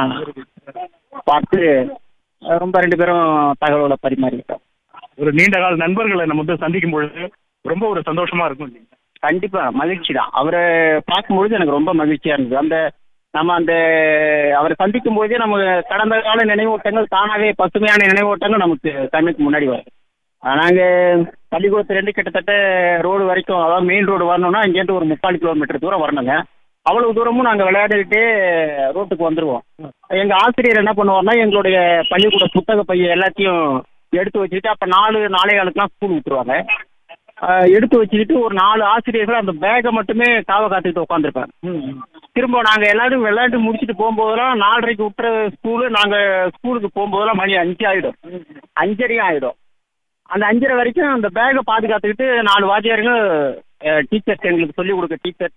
பார்த்து அஹ், ரொம்ப ரெண்டு பேரும் தகவலை பரிமாறிக்கிட்டோம் ஒரு நீண்ட கால நண்பர்களை நம்ம வந்து சந்திக்கும் பொழுது ரொம்ப ஒரு சந்தோஷமா இருக்கும் இல்லைங்களா? கண்டிப்பா மகிழ்ச்சி தான் அவரை பார்க்கும்பொழுது எனக்கு ரொம்ப மகிழ்ச்சியா இருந்தது அந்த நம்ம அந்த அவரை சந்திக்கும் போதே நமக்கு கடந்த கால நினைவூட்டங்கள் தானாகவே பசுமையான நினைவூட்டங்கள் நமக்கு கண்ணுக்கு முன்னாடி வரும் நாங்கள் பள்ளிக்கூடத்துலேருந்து கிட்டத்தட்ட ரோடு வரைக்கும் அதாவது மெயின் ரோடு வரணும்னா இங்கேருந்து ஒரு முக்கால் கிலோமீட்டர் தூரம் வரணுங்க அவ்வளவு தூரமும் நாங்கள் விளையாடிக்கிட்டே ரோட்டுக்கு வந்துடுவோம் எங்கள் ஆசிரியர் என்ன பண்ணுவார்னா எங்களுடைய பள்ளிக்கூட புத்தக பைய எல்லாத்தையும் எடுத்து வச்சுக்கிட்டு அப்போ நாலு நாளை காலுக்குலாம் ஸ்கூல் விட்டுருவாங்க ஆஹ் எடுத்து வச்சுக்கிட்டு ஒரு நாலு ஆசிரியர்கள் அந்த பேக்கை மட்டுமே காவ காத்துக்கிட்டு உட்காந்துருப்பாங்க திரும்ப நாங்கள் எல்லாரும் விளையாட்டு முடிச்சுட்டு போகும்போதெல்லாம் நாலரைக்கு விட்டுற ஸ்கூலு நாங்கள் ஸ்கூலுக்கு போகும்போதெல்லாம் மணி அஞ்சு ஆகிடும் அஞ்சரையும் ஆகிடும் அந்த அஞ்சரை வரைக்கும் அந்த பேக்கை பாதுகாத்துக்கிட்டு நாலு வாத்தியாருங்க டீச்சர்ஸ் எங்களுக்கு சொல்லிக் கொடுக்க டீச்சர்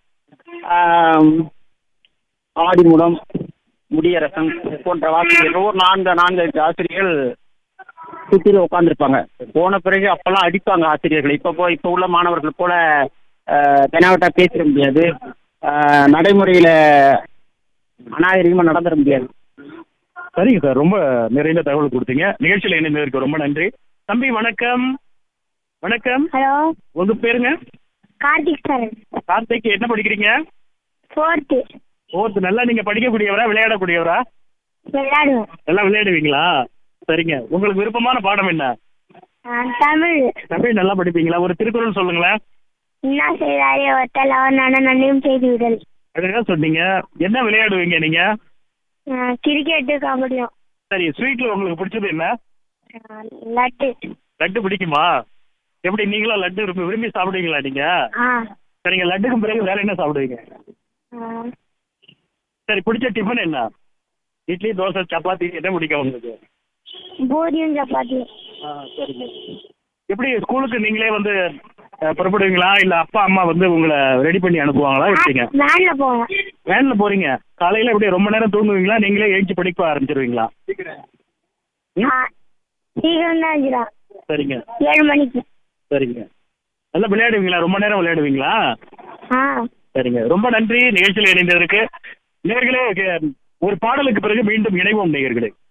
ஆடிமுடம் முடியரசன் போன்ற ஆசிரியர்கள் ஒரு நான்கு நான்கு ஐந்து ஆசிரியர்கள் சுற்றில உட்காந்துருப்பாங்க போன பிறகு அப்போல்லாம் அடிப்பாங்க ஆசிரியர்கள் இப்போ போ இப்போ உள்ள மாணவர்கள் போல தெனாவட்டா பேசிட முடியாது ஆஹ் நடைமுறையில் அநாகரிகமாக நடந்துட முடியாது சரிங்க சார் ரொம்ப நிறைந்த தகவல் கொடுத்தீங்க நிகழ்ச்சியில் இணைந்ததற்கு ரொம்ப நன்றி தம்பி வணக்கம் வணக்கம் ஹலோ உங்க பேருங்க கார்த்திக் சார் கார்த்திக் என்ன படிக்கிறீங்க ஃபோர்த்து ஃபோர்த்து நல்லா நீங்க படிக்கக்கூடியவரா விளையாடக்கூடியவரா விளையாடுவேன் எல்லாம் விளையாடுவீங்களா சரிங்க உங்களுக்கு விருப்பமான பாடம் என்ன நான் தமிழ் தமிழ் நல்லா படிப்பீங்களா ஒரு திருக்குறள் சொல்லுங்களேன் என்ன செய்தாரே ஒத்தல் அவர் நன்ன நன்னையும் செய்து விடல் அழகா சொன்னீங்க என்ன விளையாடுவீங்க நீங்க கிரிக்கெட்டு கபடியும் சரி ஸ்வீட்ல உங்களுக்கு பிடிச்சது என்ன ஆஹ் லட்டு லட்டு பிடிக்குமா எப்படி நீங்களும் லட்டு விரும்பி விரும்பி சாப்பிடுவீங்களா நீங்க ஆ சரிங்க லட்டுக்கு பிறகு வேற என்ன சாப்பிடுவீங்க ஆஹ் சரி பிடிச்ச டிஃபன் என்ன இட்லி தோசை சப்பாத்தி என்ன பிடிக்கும் உங்களுக்கு பூரியும் சப்பாத்தி ஆ சரிங்க எப்படி ஸ்கூலுக்கு நீங்களே வந்து அஹ், புறப்படுவீங்களா இல்ல அப்பா அம்மா வந்து உங்களை ரெடி பண்ணி அனுப்புவாங்களா எப்படிங்க வேன்ல போவேன் வேன்ல போறீங்க காலையில எப்படி ரொம்ப நேரம் தூங்குவீங்களா நீங்களே எழுச்சி படிக்க ஆரம்பிச்சிருவீங்களா ம்? ஆ, சீக்கிரம் தான் வச்சுதான் சரிங்க ஏழு மணிக்கு சரிங்க நல்லா விளையாடுவீங்களா ரொம்ப நேரம் விளையாடுவீங்களா ஆ சரிங்க ரொம்ப நன்றி நிகழ்ச்சியில் இணைந்ததற்கு நேர்களே ஒரு பாடலுக்கு பிறகு மீண்டும் இணைவோம் நேயர்களே